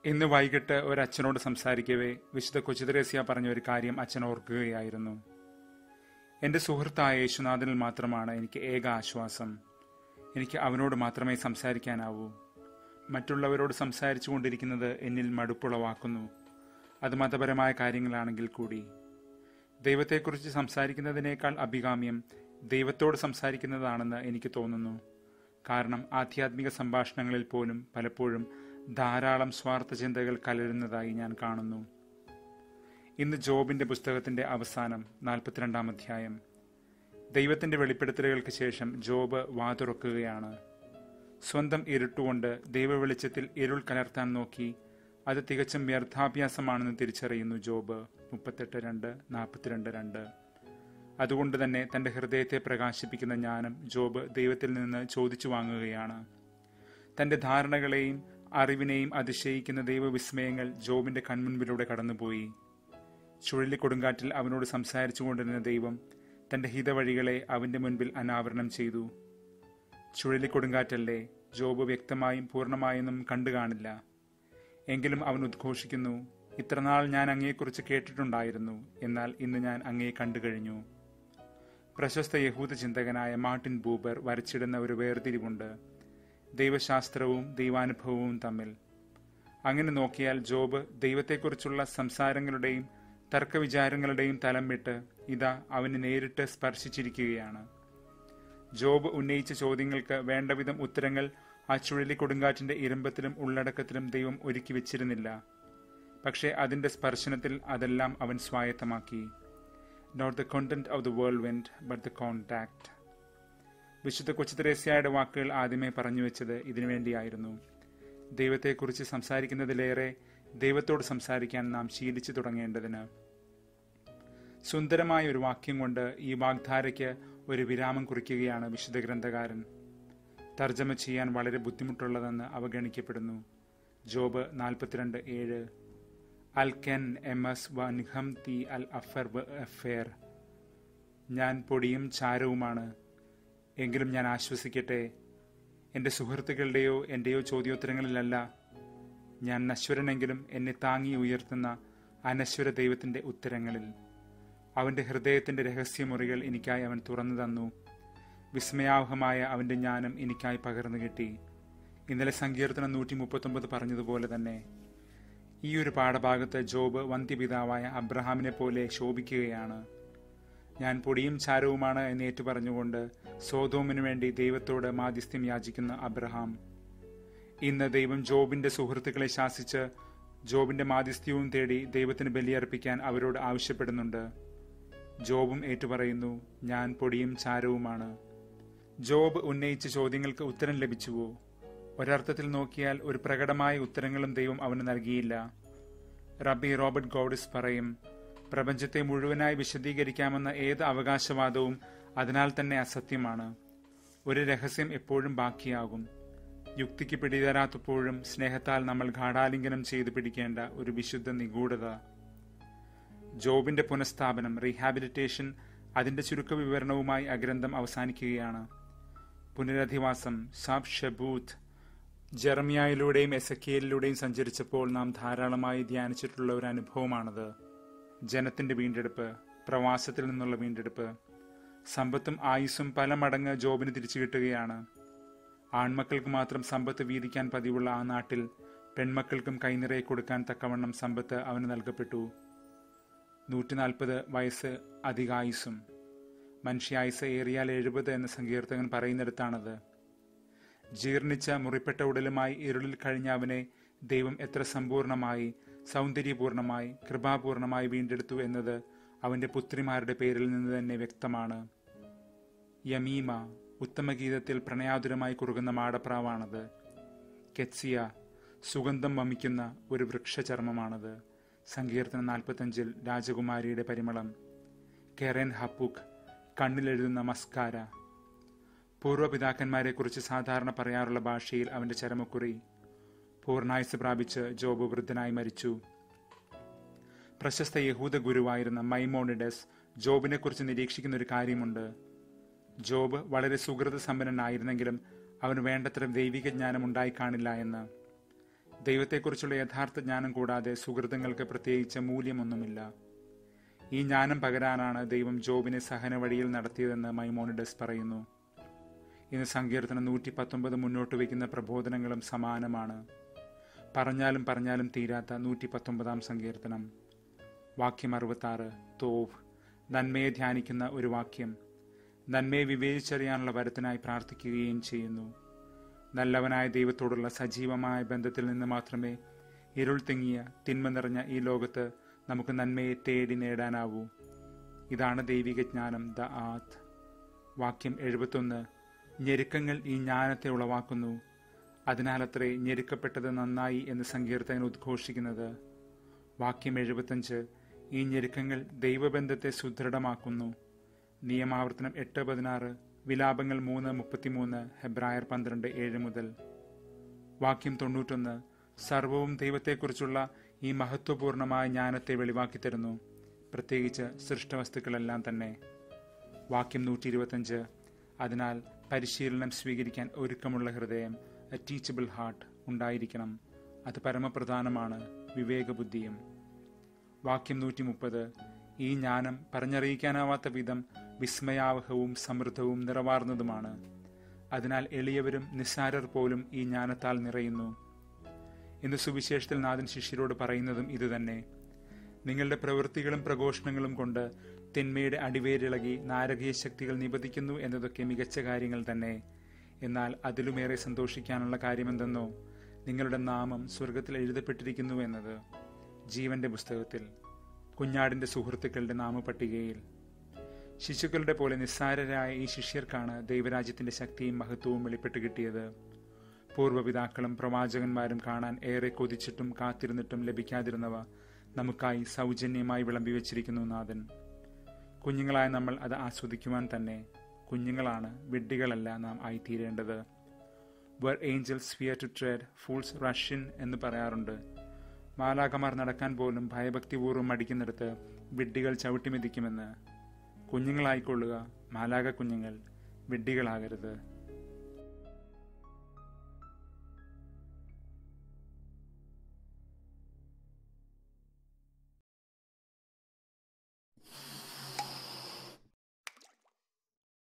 ഇന്ന് വൈകിട്ട് ഒരച്ഛനോട് സംസാരിക്കവേ വിശുദ്ധ കൊച്ചിതരേസ്യ പറഞ്ഞ ഒരു കാര്യം അച്ഛൻ ഓർക്കുകയായിരുന്നു എൻ്റെ സുഹൃത്തായ യേശുനാഥനിൽ മാത്രമാണ് എനിക്ക് ഏക ആശ്വാസം എനിക്ക് അവനോട് മാത്രമേ സംസാരിക്കാനാവൂ മറ്റുള്ളവരോട് സംസാരിച്ചു കൊണ്ടിരിക്കുന്നത് എന്നിൽ മടുപ്പുളവാക്കുന്നു അത് മതപരമായ കാര്യങ്ങളാണെങ്കിൽ കൂടി ദൈവത്തെക്കുറിച്ച് സംസാരിക്കുന്നതിനേക്കാൾ അഭികാമ്യം ദൈവത്തോട് സംസാരിക്കുന്നതാണെന്ന് എനിക്ക് തോന്നുന്നു കാരണം ആധ്യാത്മിക സംഭാഷണങ്ങളിൽ പോലും പലപ്പോഴും ധാരാളം സ്വാർത്ഥ ചിന്തകൾ കലരുന്നതായി ഞാൻ കാണുന്നു ഇന്ന് ജോബിന്റെ പുസ്തകത്തിന്റെ അവസാനം നാൽപ്പത്തിരണ്ടാം അധ്യായം ദൈവത്തിന്റെ വെളിപ്പെടുത്തലുകൾക്ക് ശേഷം ജോബ് വാതുറക്കുകയാണ് സ്വന്തം ഇരുട്ടുകൊണ്ട് ദൈവവെളിച്ചത്തിൽ ഇരുൾ കലർത്താൻ നോക്കി അത് തികച്ചും വ്യർത്ഥാഭ്യാസമാണെന്ന് തിരിച്ചറിയുന്നു ജോബ് മുപ്പത്തെട്ട് രണ്ട് നാൽപ്പത്തിരണ്ട് രണ്ട് അതുകൊണ്ട് തന്നെ തന്റെ ഹൃദയത്തെ പ്രകാശിപ്പിക്കുന്ന ജ്ഞാനം ജോബ് ദൈവത്തിൽ നിന്ന് ചോദിച്ചു വാങ്ങുകയാണ് തന്റെ ധാരണകളെയും അറിവിനെയും അതിശയിക്കുന്ന ദൈവവിസ്മയങ്ങൾ ജോബിന്റെ കൺമുൻപിലൂടെ കടന്നുപോയി ചുഴലിക്കൊടുങ്കാറ്റിൽ അവനോട് സംസാരിച്ചു കൊണ്ടിരുന്ന ദൈവം തന്റെ ഹിതവഴികളെ അവന്റെ മുൻപിൽ അനാവരണം ചെയ്തു ചുഴലിക്കൊടുങ്കാറ്റല്ലേ ജോബ് വ്യക്തമായും പൂർണ്ണമായൊന്നും കണ്ടു കാണില്ല എങ്കിലും അവൻ ഉദ്ഘോഷിക്കുന്നു ഇത്രനാൾ ഞാൻ അങ്ങയെക്കുറിച്ച് കേട്ടിട്ടുണ്ടായിരുന്നു എന്നാൽ ഇന്ന് ഞാൻ അങ്ങയെ കണ്ടു കഴിഞ്ഞു പ്രശസ്ത യഹൂദ ചിന്തകനായ മാർട്ടിൻ ബൂബർ വരച്ചിടുന്ന ഒരു വേർതിരിവുണ്ട് ദൈവശാസ്ത്രവും ദൈവാനുഭവവും തമ്മിൽ അങ്ങനെ നോക്കിയാൽ ജോബ് ദൈവത്തെക്കുറിച്ചുള്ള സംസാരങ്ങളുടെയും തർക്കവിചാരങ്ങളുടെയും തലം വിട്ട് ഇതാ അവന് നേരിട്ട് സ്പർശിച്ചിരിക്കുകയാണ് ജോബ് ഉന്നയിച്ച ചോദ്യങ്ങൾക്ക് വേണ്ടവിധം ഉത്തരങ്ങൾ ആ ചുഴലിക്കൊടുങ്കാറ്റിന്റെ ഇരമ്പത്തിലും ഉള്ളടക്കത്തിലും ദൈവം ഒരുക്കി വെച്ചിരുന്നില്ല പക്ഷേ അതിന്റെ സ്പർശനത്തിൽ അതെല്ലാം അവൻ സ്വായത്തമാക്കി not the content of the world went but the contact വിശുദ്ധ കൊച്ചുത്രേസ്യയുടെ വാക്കുകൾ ആദ്യമേ പറഞ്ഞു വെച്ചത് ഇതിനുവേണ്ടിയായിരുന്നു ദൈവത്തെക്കുറിച്ച് സംസാരിക്കുന്നതിലേറെ ദൈവത്തോട് സംസാരിക്കാൻ നാം ശീലിച്ചു തുടങ്ങേണ്ടതിന് സുന്ദരമായ ഒരു വാക്യം കൊണ്ട് ഈ വാഗ്ധാരയ്ക്ക് ഒരു വിരാമം കുറിക്കുകയാണ് വിശുദ്ധ ഗ്രന്ഥകാരൻ തർജ്ജമ ചെയ്യാൻ വളരെ ബുദ്ധിമുട്ടുള്ളതെന്ന് അവഗണിക്കപ്പെടുന്നു ജോബ് നാൽപ്പത്തിരണ്ട് ഏഴ് അൽ കെൻ എം എസ് വൻഹം തി അൽ അഫർ അഫേർ ഞാൻ പൊടിയും ചാരവുമാണ് എങ്കിലും ഞാൻ ആശ്വസിക്കട്ടെ എൻ്റെ സുഹൃത്തുക്കളുടെയോ എൻ്റെയോ ചോദ്യോത്തരങ്ങളിലല്ല ഞാൻ നശ്വരനെങ്കിലും എന്നെ താങ്ങി ഉയർത്തുന്ന അനശ്വര ദൈവത്തിൻ്റെ ഉത്തരങ്ങളിൽ അവൻ്റെ ഹൃദയത്തിൻ്റെ രഹസ്യമുറികൾ എനിക്കായി അവൻ തുറന്നു തന്നു വിസ്മയാവഹമായ അവൻ്റെ ജ്ഞാനം എനിക്കായി പകർന്നു കിട്ടി ഇന്നലെ സങ്കീർത്തനം നൂറ്റി മുപ്പത്തൊമ്പത് പറഞ്ഞതുപോലെ തന്നെ ഈ ഒരു പാഠഭാഗത്ത് ജോബ് വന്ധ്യപിതാവായ അബ്രഹാമിനെ പോലെ ശോഭിക്കുകയാണ് ഞാൻ പൊടിയും ചാരവുമാണ് എന്ന് ഏറ്റു പറഞ്ഞുകൊണ്ട് സോതോമിനു വേണ്ടി ദൈവത്തോട് മാധ്യസ്ഥ്യം യാചിക്കുന്ന അബ്രഹാം ഇന്ന് ദൈവം ജോബിന്റെ സുഹൃത്തുക്കളെ ശാസിച്ച് ജോബിന്റെ മാധ്യസ്ഥ്യവും തേടി ദൈവത്തിന് ബലിയർപ്പിക്കാൻ അവരോട് ആവശ്യപ്പെടുന്നുണ്ട് ജോബും ഏറ്റുപറയുന്നു ഞാൻ പൊടിയും ചാരവുമാണ് ജോബ് ഉന്നയിച്ച ചോദ്യങ്ങൾക്ക് ഉത്തരം ലഭിച്ചുവോ ഒരർത്ഥത്തിൽ നോക്കിയാൽ ഒരു പ്രകടമായ ഉത്തരങ്ങളും ദൈവം അവന് നൽകിയില്ല റബി റോബർട്ട് ഗോഡിസ് പറയും പ്രപഞ്ചത്തെ മുഴുവനായി വിശദീകരിക്കാമെന്ന ഏത് അവകാശവാദവും അതിനാൽ തന്നെ അസത്യമാണ് ഒരു രഹസ്യം എപ്പോഴും ബാക്കിയാകും യുക്തിക്ക് പിടിതരാത്തപ്പോഴും സ്നേഹത്താൽ നമ്മൾ ഗാഠാലിംഗനം ചെയ്തു പിടിക്കേണ്ട ഒരു വിശുദ്ധ നിഗൂഢത ജോബിന്റെ പുനഃസ്ഥാപനം റീഹാബിലിറ്റേഷൻ അതിന്റെ ചുരുക്ക വിവരണവുമായി അഗ്രന്ഥം അവസാനിക്കുകയാണ് പുനരധിവാസം സാബ് ഷബൂത്ത് ജെറമിയായിലൂടെയും എസക്കിയലിലൂടെയും സഞ്ചരിച്ചപ്പോൾ നാം ധാരാളമായി ധ്യാനിച്ചിട്ടുള്ള ഒരു അനുഭവമാണത് ജനത്തിന്റെ വീണ്ടെടുപ്പ് പ്രവാസത്തിൽ നിന്നുള്ള വീണ്ടെടുപ്പ് സമ്പത്തും ആയുസ്സും പല മടങ്ങ് ജോബിന് തിരിച്ചു കിട്ടുകയാണ് ആൺമക്കൾക്ക് മാത്രം സമ്പത്ത് വീതിക്കാൻ പതിവുള്ള ആ നാട്ടിൽ പെൺമക്കൾക്കും കൈനിറയെ കൊടുക്കാൻ തക്കവണ്ണം സമ്പത്ത് അവന് നൽകപ്പെട്ടു നൂറ്റി നാൽപ്പത് വയസ്സ് അധികായുസും മനുഷ്യായുസ് ഏറിയാൽ എഴുപത് എന്ന സങ്കീർത്തകൻ പറയുന്നിടത്താണത് ജീർണിച്ച മുറിപ്പെട്ട ഉടലുമായി ഇരുളിൽ കഴിഞ്ഞ അവനെ ദൈവം എത്ര സമ്പൂർണമായി സൗന്ദര്യപൂർണമായി കൃപാപൂർണമായി വീണ്ടെടുത്തു എന്നത് അവന്റെ പുത്രിമാരുടെ പേരിൽ നിന്ന് തന്നെ വ്യക്തമാണ് യമീമ ഉത്തമഗീതത്തിൽ പ്രണയാതുരമായി കുറുകുന്ന മാടപ്രാവാണത് കെത്സിയ സുഗന്ധം വമിക്കുന്ന ഒരു വൃക്ഷചർമ്മമാണത് സങ്കീർത്തനം നാൽപ്പത്തഞ്ചിൽ രാജകുമാരിയുടെ പരിമളം കെറൻ ഹപ്പുക് കണ്ണിലെഴുതുന്ന മസ്കാര പൂർവ്വപിതാക്കന്മാരെക്കുറിച്ച് സാധാരണ പറയാറുള്ള ഭാഷയിൽ അവന്റെ ചരമക്കുറി പൂർണ്ണായുസ് പ്രാപിച്ച് ജോബ് വൃദ്ധനായി മരിച്ചു പ്രശസ്ത യഹൂദ ഗുരുവായിരുന്ന മൈമോണിഡസ് ജോബിനെക്കുറിച്ച് നിരീക്ഷിക്കുന്ന ഒരു കാര്യമുണ്ട് ജോബ് വളരെ സുഹൃത സമ്പന്നനായിരുന്നെങ്കിലും അവന് വേണ്ടത്ര ദൈവിക ജ്ഞാനം ഉണ്ടായി കാണില്ല എന്ന് ദൈവത്തെക്കുറിച്ചുള്ള യഥാർത്ഥ ജ്ഞാനം കൂടാതെ സുഹൃത്തുക്കൾക്ക് പ്രത്യേകിച്ച് മൂല്യമൊന്നുമില്ല ഈ ജ്ഞാനം പകരാനാണ് ദൈവം ജോബിനെ സഹന വഴിയിൽ നടത്തിയതെന്ന് മൈമോണിഡസ് പറയുന്നു ഇന്ന് സങ്കീർത്തനം നൂറ്റി പത്തൊമ്പത് മുന്നോട്ട് വയ്ക്കുന്ന പ്രബോധനങ്ങളും സമാനമാണ് പറഞ്ഞാലും പറഞ്ഞാലും തീരാത്ത നൂറ്റി പത്തൊമ്പതാം സങ്കീർത്തനം വാക്യം അറുപത്താറ് തോവ് നന്മയെ ധ്യാനിക്കുന്ന ഒരു വാക്യം നന്മയെ വിവേചിച്ചറിയാനുള്ള വരത്തിനായി പ്രാർത്ഥിക്കുകയും ചെയ്യുന്നു നല്ലവനായ ദൈവത്തോടുള്ള സജീവമായ ബന്ധത്തിൽ നിന്ന് മാത്രമേ ഇരുൾ തിങ്ങിയ തിന്മ നിറഞ്ഞ ഈ ലോകത്ത് നമുക്ക് നന്മയെ തേടി നേടാനാവൂ ഇതാണ് ദൈവിക ജ്ഞാനം ദ ആത്ത് വാക്യം എഴുപത്തൊന്ന് ഞെരുക്കങ്ങൾ ഈ ജ്ഞാനത്തെ ഉളവാക്കുന്നു അതിനാലത്രേ ഞെരുക്കപ്പെട്ടത് നന്നായി എന്ന് സങ്കീർത്തകൻ ഉദ്ഘോഷിക്കുന്നത് വാക്യം എഴുപത്തഞ്ച് ഈ ഞെരുക്കങ്ങൾ ദൈവബന്ധത്തെ സുദൃഢമാക്കുന്നു നിയമാവർത്തനം എട്ട് പതിനാറ് വിലാപങ്ങൾ മൂന്ന് മുപ്പത്തിമൂന്ന് ഹെബ്രായർ പന്ത്രണ്ട് ഏഴ് മുതൽ വാക്യം തൊണ്ണൂറ്റൊന്ന് സർവവും ദൈവത്തെക്കുറിച്ചുള്ള ഈ മഹത്വപൂർണമായ ജ്ഞാനത്തെ വെളിവാക്കി തരുന്നു പ്രത്യേകിച്ച് സൃഷ്ടവസ്തുക്കളെല്ലാം തന്നെ വാക്യം നൂറ്റി ഇരുപത്തഞ്ച് അതിനാൽ പരിശീലനം സ്വീകരിക്കാൻ ഒരുക്കമുള്ള ഹൃദയം എ ടീച്ചബിൾ ഹാർട്ട് ഉണ്ടായിരിക്കണം അത് പരമപ്രധാനമാണ് വിവേകബുദ്ധിയും വാക്യം നൂറ്റി മുപ്പത് ഈ ജ്ഞാനം പറഞ്ഞറിയിക്കാനാവാത്ത വിധം വിസ്മയാവഹവും സമൃദ്ധവും നിറവാർന്നതുമാണ് അതിനാൽ എളിയവരും നിസ്സാരർ പോലും ഈ ജ്ഞാനത്താൽ നിറയുന്നു ഇന്ന് സുവിശേഷത്തിൽ നാഥൻ ശിഷ്യരോട് പറയുന്നതും ഇതുതന്നെ നിങ്ങളുടെ പ്രവൃത്തികളും പ്രഘോഷണങ്ങളും കൊണ്ട് തിന്മയുടെ അടിവേരിളകി നാരകീയ ശക്തികൾ നിബന്ധിക്കുന്നു എന്നതൊക്കെ മികച്ച കാര്യങ്ങൾ തന്നെ എന്നാൽ അതിലുമേറെ സന്തോഷിക്കാനുള്ള കാര്യമെന്തെന്നോ നിങ്ങളുടെ നാമം സ്വർഗത്തിൽ എഴുതപ്പെട്ടിരിക്കുന്നു എന്നത് ജീവന്റെ പുസ്തകത്തിൽ കുഞ്ഞാടിന്റെ സുഹൃത്തുക്കളുടെ നാമപട്ടികയിൽ ശിശുക്കളുടെ പോലെ നിസ്സാരരായ ഈ ശിഷ്യർക്കാണ് ദൈവരാജ്യത്തിന്റെ ശക്തിയും മഹത്വവും വെളിപ്പെട്ട് കിട്ടിയത് പൂർവ്വപിതാക്കളും പ്രവാചകന്മാരും കാണാൻ ഏറെ കൊതിച്ചിട്ടും കാത്തിരുന്നിട്ടും ലഭിക്കാതിരുന്നവ നമുക്കായി സൗജന്യമായി വിളമ്പി വെച്ചിരിക്കുന്നു നാഥൻ കുഞ്ഞുങ്ങളായ നമ്മൾ അത് ആസ്വദിക്കുവാൻ തന്നെ കുഞ്ഞുങ്ങളാണ് വിഡ്ഢികളല്ല നാം ആയിത്തീരേണ്ടത് where angels fear to tread fools rush in എന്ന് പറയാറുണ്ട് മാലാകമാർ നടക്കാൻ പോലും ഭയഭക്തിപൂർവ്വം മടിക്കുന്നിടത്ത് വിഡ്ഢികൾ ചവിട്ടിമെതിക്കുമെന്ന് കുഞ്ഞുങ്ങളായിക്കൊള്ളുക മാലാക കുഞ്ഞുങ്ങൾ വിഡ്ഢികളാകരുത്